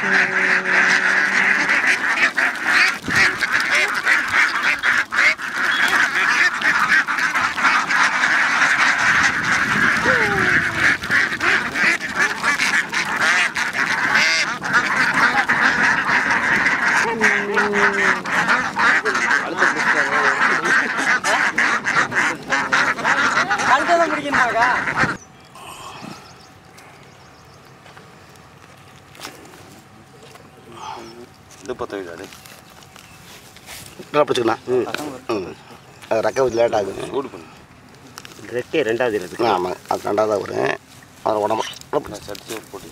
கழுத்தை பிடிக்கணுமாக்கா இது பற்ற வைக்காது நல்லா பிடிச்சிக்கலாம் ம் ம் அது ரெக்க லேட் ஆகுது சூடு பண்ணு ரெக்கே ரெண்டாவது இருக்கு ஆமாம் அது ரெண்டாவது வரும் அது உடம்பு நான் சட்டி போட்டு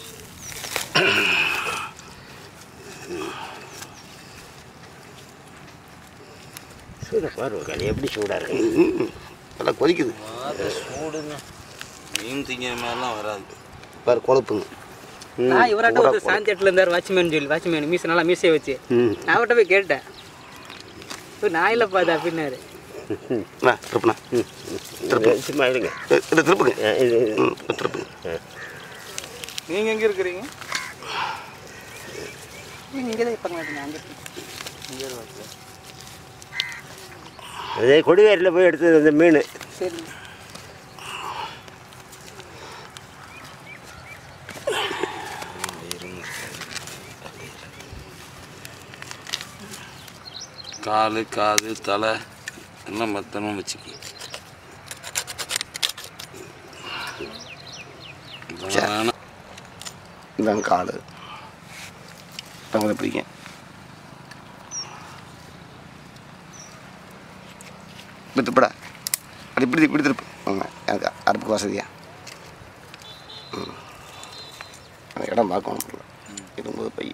சூட பாருங்க எப்படி சூடாக இருக்கு ம் நல்லா கொதிக்குது சூடுங்க மீன் திங்கிற மாதிரிலாம் வராது வேறு கொழுப்புங்க நான் இவராட்ட ஒரு சாந்தியட்டில் இருந்தார் வாட்ச்மேன் சொல்லி வாட்ச்மேன் மீசை நல்லா மீசையை வச்சு ம் நான் அவர்கிட்ட போய் கேட்டேன் "ஓ, நான் இல்லை பாது அப்படின்னாரு அண்ணா திருப்புண்ணா சும்மா இருங்க இது இது திருப்புங்க அஹ் இது ம் இது திருப்புங்க நீங்கள் எங்கே இருக்கிறீங்க இங்கே தான் இப்போ மாட்டேங்க அங்கே அதே கொடிவேரியில் போய் எடுத்தது அந்த மீன் சரி கால் காது தலை எல்லாம் மொத்தமாக வச்சுக்கி வேணாம் இதாங்க காடு தங்களை பிடிக்கும் இப்படி திருப்படா அப்படி இப்படி இப்படி திருப்பு ஆமாம் எனக்கு அடுப்புக்கு வசதியா ம் அந்த இடம் பார்க்கணும் இருக்கும்போது பை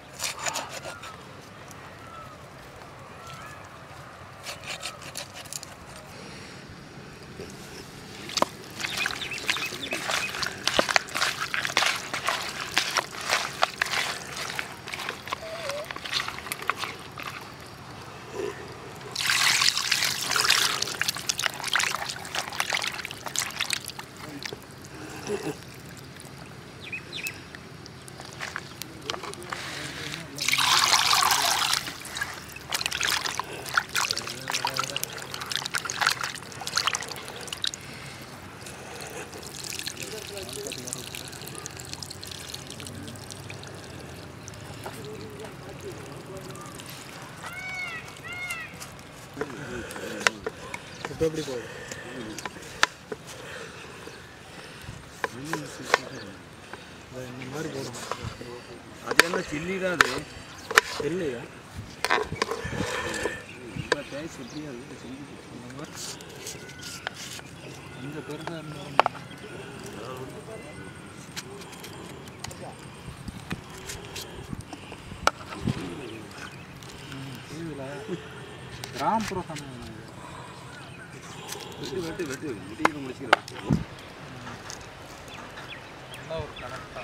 அது என்ன சில்லி தான் அது இல்லையா இந்த பெருசாக இருந்தாலும் கிராமப்புற சமையல் வெட்டு வெட்டு வெட்டு முடிக்கிற முடிச்சுக்கிறேன் ஒரு கணக்காக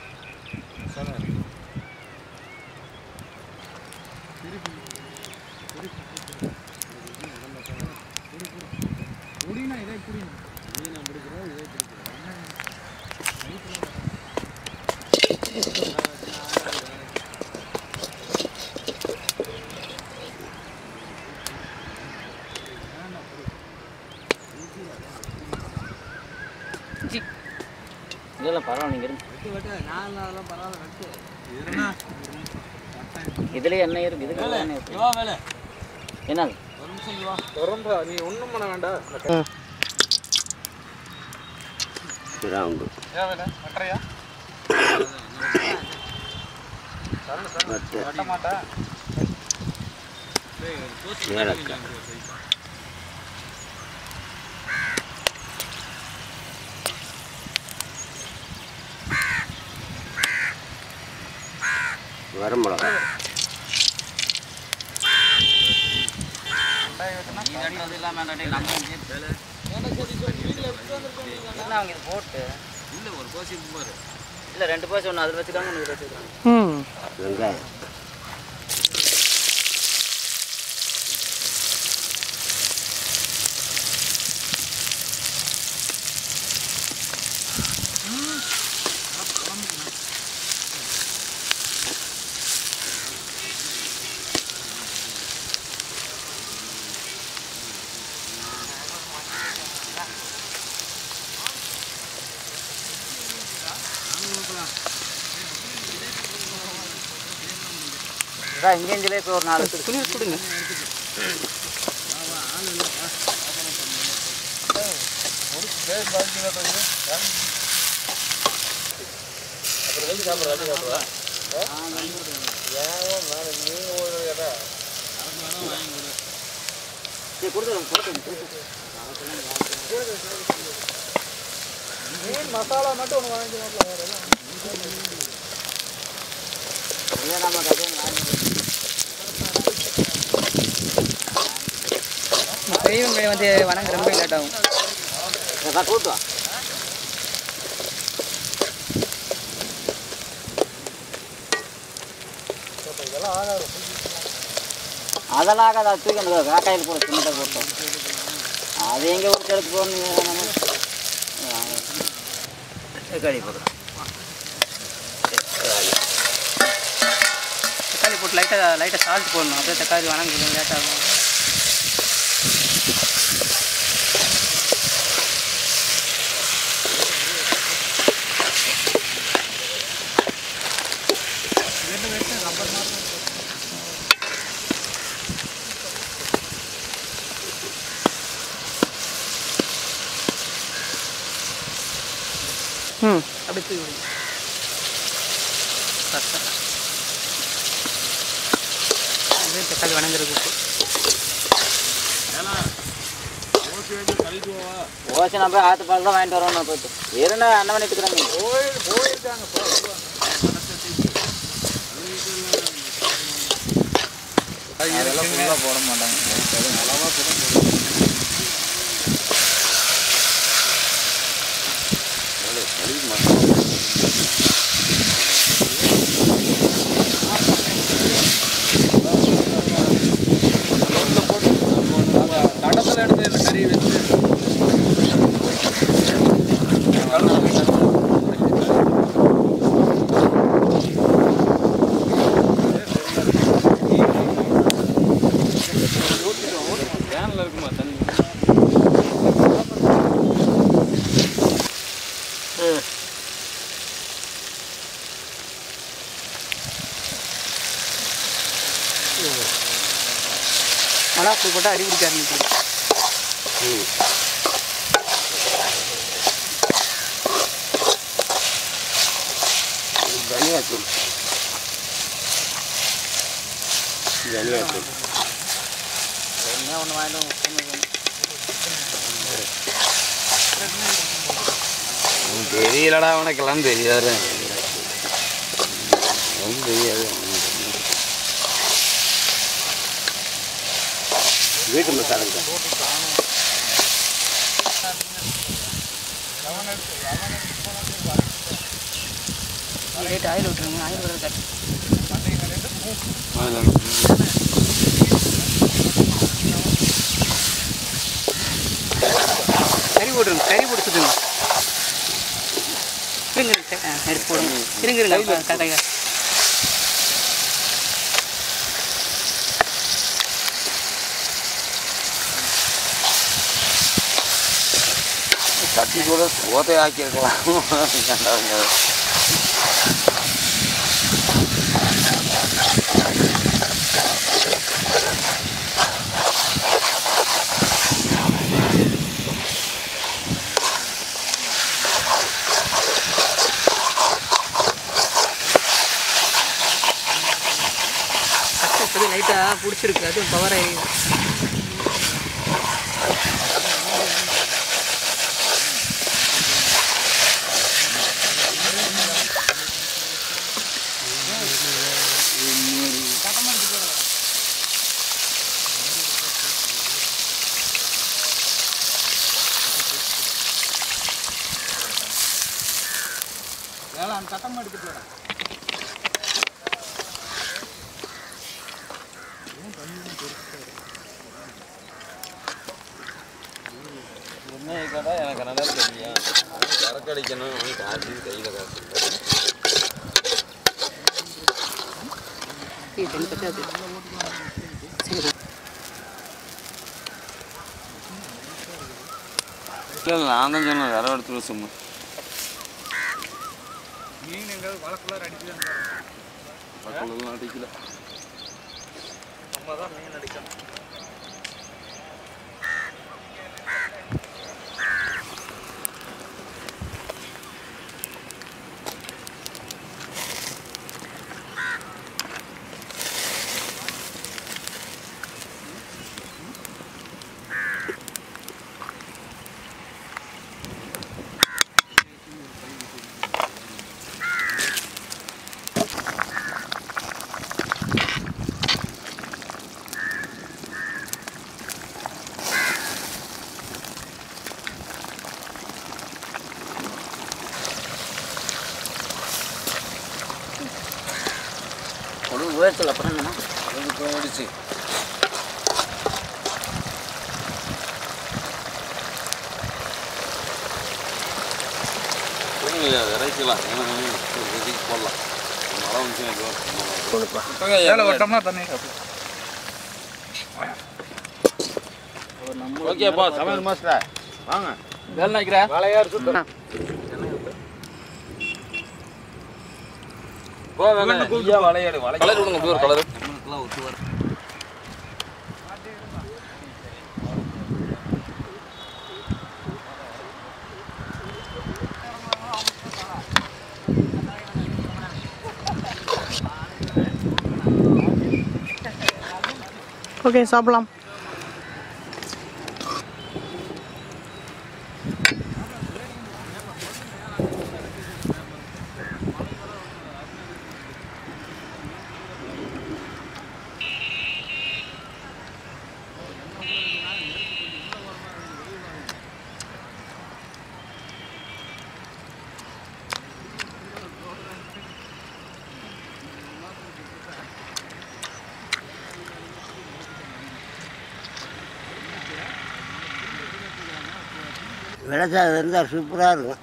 குடினா இதே குடினா நான் பிடிக்கிறோம் இதே பிடிக்கிறோம் இதெல்லாம் பரவாயில்ல நீங்கள் இருந்து வெட்டு வெட்டு நான் அதெல்லாம் பரவாயில்ல வெட்டு இதுலேயே எண்ணெய் இருக்கு இதுக்கு எண்ணெய் இருக்கு வா வேலை என்னது ஒரு நிமிஷம் இங்க வா ரொம்ப நீ ஒன்றும் பண்ண வேண்டாம் ரவுண்டு ஏன் வேலை வெட்டுறியா வெட்ட மாட்டா ஏலக்காய் வரமிளகா நீ வெட்டுறது இல்லாமல் நம்ம என்ன அவங்க இது போட்டு இல்லை ஒரு கோசி பாரு இல்லை ரெண்டு பேர் ஒன்று அதில் வச்சுக்காங்க ஒன்று இதில் வச்சுக்காங்க வெங்காயம் இதான் இங்கேயும் ஜிலேபி ஒரு நாலு துணி கொடுங்க சரி கொடுத்துருங்க கொடுத்துருங்க மீன் மசாலா மட்டும் ஒன்று வாங்கி பெரிய வெங்காயம் வந்து வணங்க ரொம்ப லேட் ஆகும் கூட்டு வா அதெல்லாம் ஆகாது அது தூக்கி அந்த காக்காயில் போட சின்னதாக போட்டோம் அது எங்கே ஒரு எடுத்து போகணும் தக்காளி போடுறோம் தக்காளி போட்டு லைட்டாக லைட்டாக சால்ட் போடணும் அப்படியே தக்காளி வணங்க லேட் ஆகும் ம் அப்படி தூக்கி விடுங்க கரெக்டாக அப்படியே தக்காளி வணங்குறதுக்கு ஓசி நான் போய் ஆற்று பால் தான் வாங்கிட்டு வரோம் நான் போயிட்டு இருந்தா அண்ணன் பண்ணிட்டு இருக்கிறாங்க அதெல்லாம் ஃபுல்லாக போட மாட்டாங்க மிளகா தூள் போட்டால் அடி பிடிக்க ஆரம்பிக்கும் தனியாத்தூள் தனியாத்தூள் என்ன ஒன்று வாங்கிட்டு தெரியலடா உனக்கெல்லாம் தெரியாது ஒன்றும் தெரியாது வீட்டு மசாலா லைட் ஆயில் விட்டுருங்க ஆயில் விடுறது கட் கறி போட்டுருங்க கறி பிடிச்சிடுங்க இருங்க இருங்க ஆ, எடுத்து போடுங்க இருங்க இருங்க கரெக்டாக சட்டி கூட ஓத்தை ஆக்கியிருக்கலாம் இப்போதான் லைட்டாக பிடிச்சிருக்கு அதுவும் பவர் ஆகி என்ன கேட்டால் எனக்கு நல்லா தெரியும் சரக்கு அடிக்கணும் காசு கையில் காசு இல்லை தண்ணி பற்றாது சரி இல்லை இல்லை நான் தான் சொன்னேன் விர எடுத்துட்டு சும்மா மக்கள் அடிக்கல ஒரு உயரத்தில் அப்புறம் என்ன இது போயிடுச்சு புரியல இறைக்கலாம் ஏன்னா இதுக்கு போடலாம் மழை வந்துச்சு வேலை வட்டம்னா தண்ணி ஓகேப்பா சமையல் மாஸ்டர் வாங்க வேலை நினைக்கிறேன் போ வேலை வளையாடு கலர் விடுங்க ப்ளூர் கலர் ஓகே சாப்பிடலாம் விளைச்சாது இருந்தால் சூப்பராக இருக்கும்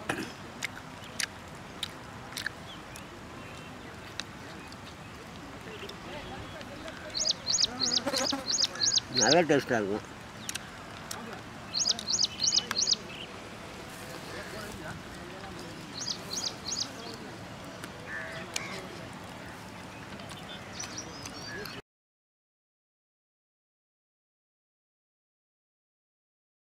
நல்ல டேஸ்ட்டாக இருக்கும்